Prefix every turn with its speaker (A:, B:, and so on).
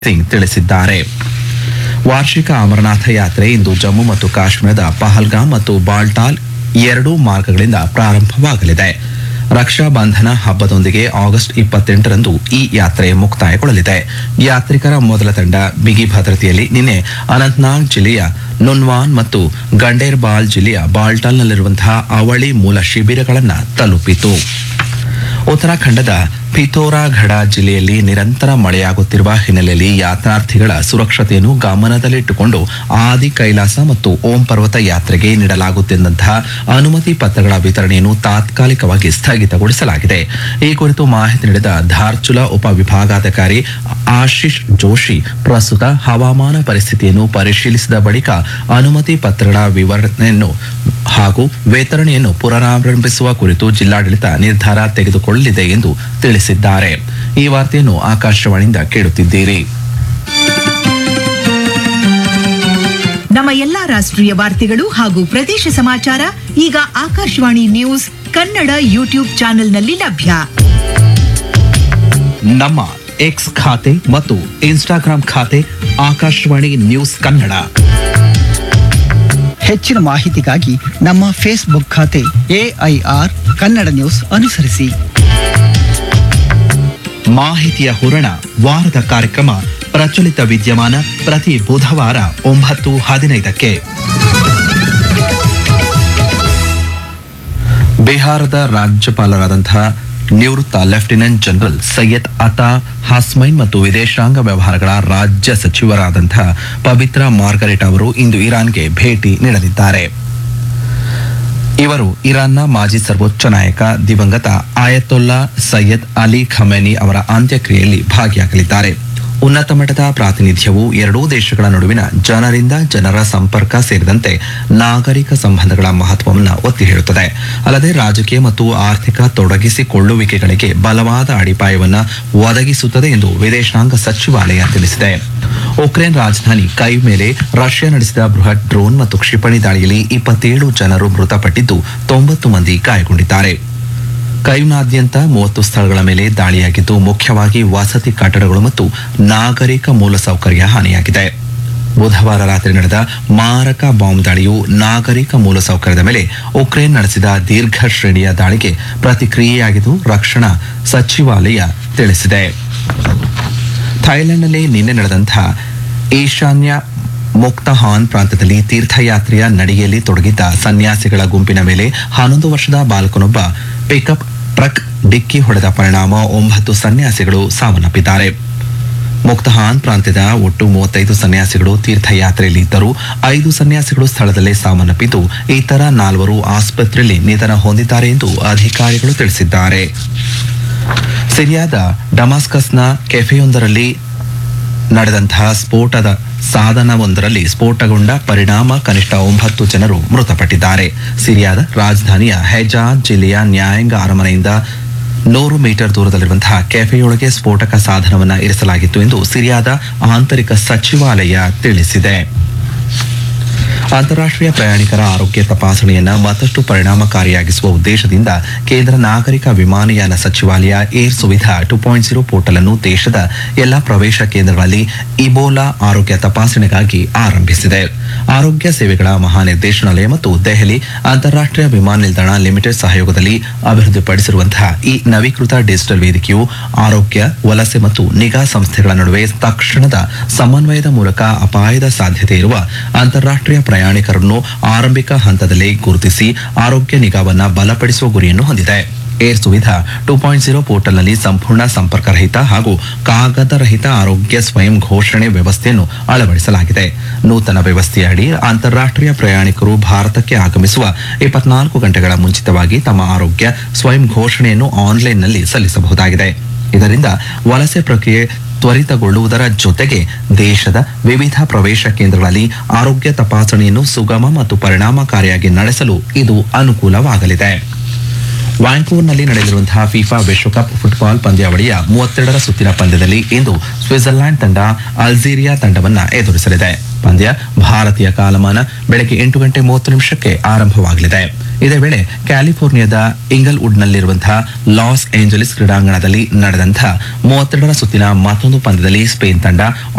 A: ಸಿಂಗ್ ತಿಳಿಸಿದ್ದಾರೆ ವಾರ್ಷಿಕ ಅಮರನಾಥ ಯಾತ್ರೆ ಇಂದು ಜಮ್ಮು ಮತ್ತು ಕಾಶ್ಮೀರದ ಪಹಲ್ಗಾಮ್ ಮತ್ತು ಬಾಲ್ಟಾಲ್ ಎರಡೂ ಮಾರ್ಗಗಳಿಂದ ಪ್ರಾರಂಭವಾಗಲಿದೆ ರಕ್ಷಾ ಬಂಧನ ಹಬ್ಬದೊಂದಿಗೆ ಆಗಸ್ಟ್ ಇಪ್ಪತ್ತೆಂಟರಂದು ಈ ಯಾತ್ರೆ ಮುಕ್ತಾಯಗೊಳ್ಳಲಿದೆ ಯಾತ್ರಿಕರ ಮೊದಲ ತಂಡ ಬಿಗಿ ಭದ್ರತೆಯಲ್ಲಿ ನಿನ್ನೆ ಅನಂತನಾಗ್ ಜಿಲ್ಲೆಯ ನುನ್ವಾನ್ ಮತ್ತು ಗಂಡೇರ್ಬಾಲ್ ಜಿಲ್ಲೆಯ ಬಾಲ್ಟಾಲ್ನಲ್ಲಿರುವಂತಹ ಅವಳಿ ಮೂಲ ಶಿಬಿರಗಳನ್ನು ತಲುಪಿತು ಉತ್ತರಾಖಂಡದ ಪಿಥೋರಾಘಡ ಜಿಲ್ಲೆಯಲ್ಲಿ ನಿರಂತರ ಮಳೆಯಾಗುತ್ತಿರುವ ಹಿನ್ನೆಲೆಯಲ್ಲಿ ಯಾತ್ರಾರ್ಥಿಗಳ ಸುರಕ್ಷತೆಯನ್ನು ಗಮನದಲ್ಲಿಟ್ಟುಕೊಂಡು ಆದಿ ಕೈಲಾಸ ಮತ್ತು ಓಂ ಪರ್ವತ ಯಾತ್ರೆಗೆ ನೀಡಲಾಗುತ್ತಿದ್ದಂತಹ ಅನುಮತಿ ಪತ್ರಗಳ ವಿತರಣೆಯನ್ನು ತಾತ್ಕಾಲಿಕವಾಗಿ ಸ್ಥಗಿತಗೊಳಿಸಲಾಗಿದೆ ಈ ಕುರಿತು ಮಾಹಿತಿ ನೀಡಿದ ಧಾರ್ಚುಲಾ ಉಪವಿಭಾಗಾಧಿಕಾರಿ ಆಶಿಶ್ ಜೋಶಿ ಪ್ರಸ್ತುತ ಹವಾಮಾನ ಪರಿಸ್ಥಿತಿಯನ್ನು ಪರಿಶೀಲಿಸಿದ ಬಳಿಕ ಅನುಮತಿ ಪತ್ರಗಳ ವಿವರಣೆಯನ್ನು ಹಾಗೂ ವಿತರಣೆಯನ್ನು ಪುನರಾರಂಭಿಸುವ ಕುರಿತು ಜಿಲ್ಲಾಡಳಿತ ನಿರ್ಧಾರ ತೆಗೆದುಕೊಳ್ಳಲಿದೆ ಎಂದು ತಿಳಿಸಿದ್ದಾರೆ ಈ ವಾರ್ತೆಯನ್ನು ಆಕಾಶವಾಣಿಯಿಂದ ಕೇಳುತ್ತಿದ್ದೀರಿ
B: ನಮ್ಮ ಎಲ್ಲಾ ರಾಷ್ಟ್ರೀಯ ವಾರ್ತೆಗಳು ಹಾಗೂ ಪ್ರದೇಶ ಸಮಾಚಾರ ಈಗ ಆಕಾಶವಾಣಿ ನ್ಯೂಸ್ ಕನ್ನಡ ಯೂಟ್ಯೂಬ್ ಚಾನೆಲ್ನಲ್ಲಿ ಲಭ್ಯ
A: ನಮ್ಮ ಎಕ್ಸ್ ಖಾತೆ ಮತ್ತು ಇನ್ಸ್ಟಾಗ್ರಾಂ ಖಾತೆ ಆಕಾಶವಾಣಿ ನ್ಯೂಸ್ ಕನ್ನಡ
C: ಹೆಚ್ಚಿನ ಮಾಹಿತಿಗಾಗಿ ನಮ್ಮ ಫೇಸ್ಬುಕ್ ಖಾತೆ ಎಐಆರ್ ಕನ್ನಡ ನ್ಯೂಸ್ ಅನುಸರಿಸಿ
A: ಮಾಹಿತಿಯ ಹೂರಣ ವಾರದ ಕಾರ್ಯಕ್ರಮ ಪ್ರಚಲಿತ ವಿದ್ಯಮಾನ ಪ್ರತಿ ಬುಧವಾರ ಒಂಬತ್ತು ಹದಿನೈದಕ್ಕೆ ಬಿಹಾರದ ರಾಜ್ಯಪಾಲರಾದಂತಹ ನಿವೃತ್ತ ಲೆಫ್ಟಿನೆಂಟ್ ಜನರಲ್ ಸೈಯದ್ ಅತಾ ಹಾಸ್ಮೈನ್ ಮತ್ತು ವಿದೇಶಾಂಗ ವ್ಯವಹಾರಗಳ ರಾಜ್ಯ ಸಚಿವರಾದಂತಹ ಪವಿತ್ರ ಮಾರ್ಗರೆಟ್ ಅವರು ಇಂದು ಇರಾನ್ಗೆ ಭೇಟಿ ನೀಡಲಿದ್ದಾರೆ ಇವರು ಇರಾನ್ನ ಮಾಜಿ ಸರ್ವೋಚ್ಚ ನಾಯಕ ದಿವಂಗತ ಆಯತೊಲ್ಲಾ ಸೈಯದ್ ಅಲಿ ಖಮೇನಿ ಅವರ ಅಂತ್ಯಕ್ರಿಯೆಯಲ್ಲಿ ಭಾಗಿಯಾಗಲಿದ್ದಾರೆ ಉನ್ನತ ಮಟ್ಟದ ಪ್ರಾತಿನಿಧ್ಯವು ಎರಡೂ ದೇಶಗಳ ನಡುವಿನ ಜನರಿಂದ ಜನರ ಸಂಪರ್ಕ ಸೇರಿದಂತೆ ನಾಗರಿಕ ಸಂಬಂಧಗಳ ಮಹತ್ವವನ್ನು ಒತ್ತಿ ಹೇಳುತ್ತದೆ ಅಲ್ಲದೆ ರಾಜಕೀಯ ಮತ್ತು ಆರ್ಥಿಕ ತೊಡಗಿಸಿಕೊಳ್ಳುವಿಕೆಗಳಿಗೆ ಬಲವಾದ ಅಡಿಪಾಯವನ್ನು ಒದಗಿಸುತ್ತದೆ ಎಂದು ವಿದೇಶಾಂಗ ಸಚಿವಾಲಯ ತಿಳಿಸಿದೆ ಉಕ್ರೇನ್ ರಾಜಧಾನಿ ಕೈ ಮೇಲೆ ರಷ್ಯಾ ನಡೆಸಿದ ಬೃಹತ್ ಡ್ರೋನ್ ಮತ್ತು ಕ್ಷಿಪಣಿ ದಾಳಿಯಲ್ಲಿ ಇಪ್ಪತ್ತೇಳು ಜನರು ಮೃತಪಟ್ಟಿದ್ದು ತೊಂಬತ್ತು ಮಂದಿ ಗಾಯಗೊಂಡಿದ್ದಾರೆ ಕೈವ್ನಾದ್ಯಂತ ಮೂವತ್ತು ಸ್ಥಳಗಳ ಮೇಲೆ ದಾಳಿಯಾಗಿದ್ದು ಮುಖ್ಯವಾಗಿ ವಸತಿ ಕಟ್ಟಡಗಳು ಮತ್ತು ನಾಗರಿಕ ಮೂಲಸೌಕರ್ಯ ಹಾನಿಯಾಗಿದೆ ಬುಧವಾರ ರಾತ್ರಿ ನಡೆದ ಮಾರಕ ಬಾಂಬ್ ದಾಳಿಯು ನಾಗರಿಕ ಮೂಲಸೌಕರ್ಯದ ಮೇಲೆ ಉಕ್ರೇನ್ ನಡೆಸಿದ ದೀರ್ಘ ಶ್ರೇಣಿಯ ದಾಳಿಗೆ ಪ್ರತಿಕ್ರಿಯೆಯಾಗಿದ್ದು ರಕ್ಷಣಾ ಸಚಿವಾಲಯ ತಿಳಿಸಿದೆ ಥೈಲ್ಯಾಂಡ್ನಲ್ಲಿ ನಿನ್ನೆ ನಡೆದಂತಹ ಈಶಾನ್ಯ ಮುಕ್ತಹಾನ್ ಪ್ರಾಂತ್ಯದಲ್ಲಿ ತೀರ್ಥಯಾತ್ರೆಯ ನಡಿಗೆಯಲ್ಲಿ ತೊಡಗಿದ್ದ ಸನ್ಯಾಸಿಗಳ ಗುಂಪಿನ ಮೇಲೆ ಹನ್ನೊಂದು ವರ್ಷದ ಬಾಲಕನೊಬ್ಬ ಪಿಕಪ್ ಟ್ರಕ್ ಡಿಕ್ಕಿ ಹೊಡೆದ ಪರಿಣಾಮ ಒಂಬತ್ತು ಸನ್ಯಾಸಿಗಳು ಸಾವನ್ನಪ್ಪಿದ್ದಾರೆ ಮುಕ್ತಹಾನ್ ಪ್ರಾಂತ್ಯದ ಒಟ್ಟು ಮೂವತ್ತೈದು ಸನ್ಯಾಸಿಗಳು ತೀರ್ಥಯಾತ್ರೆಯಲ್ಲಿ ಇದ್ದರು ಐದು ಸನ್ಯಾಸಿಗಳು ಸ್ಥಳದಲ್ಲೇ ಸಾವನ್ನಪ್ಪಿದ್ದು ಇತರ ನಾಲ್ವರು ಆಸ್ಪತ್ರೆಯಲ್ಲಿ ನಿಧನ ಹೊಂದಿದ್ದಾರೆ ಎಂದು ಅಧಿಕಾರಿಗಳು ತಿಳಿಸಿದ್ದಾರೆ ಸಿರಿಯಾದ ಡಮಾಸ್ಕಸ್ನ ಕೆಫೆಯೊಂದರಲ್ಲಿ ನಡೆದಂತಹ ಸ್ಫೋಟದ ಸಾಧನವೊಂದರಲ್ಲಿ ಸ್ಫೋಟಗೊಂಡ ಪರಿಣಾಮ ಕನಿಷ್ಠ ಒಂಬತ್ತು ಜನರು ಮೃತಪಟ್ಟಿದ್ದಾರೆ ಸಿರಿಯಾದ ರಾಜಧಾನಿಯ ಹೆಜಾಜ್ ಜಿಲ್ಲೆಯ ನ್ಯಾಯಾಂಗ ಅರಮನೆಯಿಂದ ನೂರು ಮೀಟರ್ ದೂರದಲ್ಲಿರುವಂತಹ ಕೆಫೆಯೊಳಗೆ ಸ್ಫೋಟಕ ಸಾಧನವನ್ನು ಇರಿಸಲಾಗಿತ್ತು ಎಂದು ಸಿರಿಯಾದ ಆಂತರಿಕ ಸಚಿವಾಲಯ ತಿಳಿಸಿದೆ ಅಂತಾರಾಷ್ಟ್ರೀಯ ಪ್ರಯಾಣಿಕರ ಆರೋಗ್ಯ ತಪಾಸಣೆಯನ್ನ ಮತ್ತಷ್ಟು ಪರಿಣಾಮಕಾರಿಯಾಗಿಸುವ ಉದ್ದೇಶದಿಂದ ಕೇಂದ್ರ ನಾಗರಿಕ ವಿಮಾನಯಾನ ಸಚಿವಾಲಯ air Suvidha two point zero portal ಅನ್ನು ದೇಶದ ಎಲ್ಲಾ ಪ್ರವೇಶ ಕೇಂದ್ರಗಳಲ್ಲಿ ಇಬೋಲಾ ಆರೋಗ್ಯ ತಪಾಸಣೆಗಾಗಿ ಆರಂಭಿಸಿದೆ ಆರೋಗ್ಯ ಸೇವೆಗಳ ಮಹಾನಿರ್ದೇಶನಾಲಯ ಮತ್ತು ದೆಹಲಿ ಅಂತಾರಾಷ್ಟ್ರೀಯ ವಿಮಾನ ನಿಲ್ದಾಣ ಲಿಮಿಟೆಡ್ ಸಹಯೋಗದಲ್ಲಿ ಅಭಿವೃದ್ಧಿಪಡಿಸಿರುವಂತಹ ಈ ನವೀಕೃತ ಡಿಜಿಟಲ್ ವೇದಿಕೆಯು ಆರೋಗ್ಯ ವಲಸೆ ಮತ್ತು ನಿಗಾ ಸಂಸ್ಥೆಗಳ ನಡುವೆ ತಕ್ಷಣದ ಸಮನ್ವಯದ ಮೂಲಕ ಅಪಾಯದ ಸಾಧ್ಯತೆ ಇರುವ ಅಂತಾರಾಷ್ಟ್ರೀಯ ಪ್ರಯಾಣಿಕರನ್ನು ಆರಂಭಿಕ ಹಂತದಲ್ಲೇ ಗುರುತಿಸಿ ಆರೋಗ್ಯ ನಿಗಾವನ್ನ ಬಲಪಡಿಸುವ ಗುರಿಯನ್ನು ಹೊಂದಿದೆ air Suvidha two point zero ಪೋರ್ಟಲ್ನಲ್ಲಿ ಸಂಪೂರ್ಣ ಸಂಪರ್ಕರಹಿತ ಹಾಗೂ ಕಾಗದರಹಿತ ಆರೋಗ್ಯ ಸ್ವಯಂ ಘೋಷಣೆ ವ್ಯವಸ್ಥೆಯನ್ನು ಅಳವಡಿಸಲಾಗಿದೆ ನೂತನ ವ್ಯವಸ್ಥೆಯ ಅಡಿ ಅಂತಾರಾಷ್ಟ್ರೀಯ ಪ್ರಯಾಣಿಕರು ಭಾರತಕ್ಕೆ ಆಗಮಿಸುವ ಇಪ್ಪತ್ನಾಲ್ಕು ಗಂಟೆಗಳ ಮುಂಚಿತವಾಗಿ ತಮ್ಮ ಆರೋಗ್ಯ ಸ್ವಯಂ ಘೋಷಣೆಯನ್ನು ಆನ್ಲೈನ್ನಲ್ಲಿ ಸಲ್ಲಿಸಬಹುದಾಗಿದೆ ಇದರಿಂದ ವಲಸೆ ಪ್ರಕ್ರಿಯೆ ತ್ವರಿತಗೊಳ್ಳುವುದರ ಜೊತೆಗೆ ದೇಶದ ವಿವಿಧ ಪ್ರವೇಶ ಕೇಂದ್ರಗಳಲ್ಲಿ ಆರೋಗ್ಯ ತಪಾಸಣೆಯನ್ನು ಸುಗಮ ಮತ್ತು ಪರಿಣಾಮಕಾರಿಯಾಗಿ ನಡೆಸಲು ಇದು ಅನುಕೂಲವಾಗಲಿದೆ ವ್ಯಾಂಕೂವರ್ನಲ್ಲಿ ನಡೆಯಲಿರುವಂತಹ ಫಿಫಾ ವಿಶ್ವಕಪ್ ಫುಟ್ಬಾಲ್ ಪಂದ್ಯಾವಳಿಯ ಮೂವತ್ತೆರಡರ ಸುತ್ತಿನ ಪಂದ್ಯದಲ್ಲಿ ಇಂದು ಸ್ವಿಟ್ಜರ್ಲೆಂಡ್ ತಂಡ ಅಲ್ಜೀರಿಯಾ ತಂಡವನ್ನ ಎದುರಿಸಲಿದೆ ಪಂದ್ಯ ಭಾರತೀಯ ಕಾಲಮಾನ ಬೆಳಗ್ಗೆ ಎಂಟು ಗಂಟೆ ಮೂವತ್ತು ನಿಮಿಷಕ್ಕೆ ಆರಂಭವಾಗಲಿದೆ ಇದೇ ವೇಳೆ ಕ್ಯಾಲಿಫೋರ್ನಿಯಾದ ಇಂಗಲ್ವುಡ್ನಲ್ಲಿರುವಂತಹ ಲಾಸ್ ಏಂಜಲೀಸ್ ಕ್ರೀಡಾಂಗಣದಲ್ಲಿ ನಡೆದಂತಹ ಮೂವತ್ತೆರಡರ ಸುತ್ತಿನ ಮತ್ತೊಂದು ಪಂದ್ಯದಲ್ಲಿ ಸ್ಪೇನ್ ತಂಡ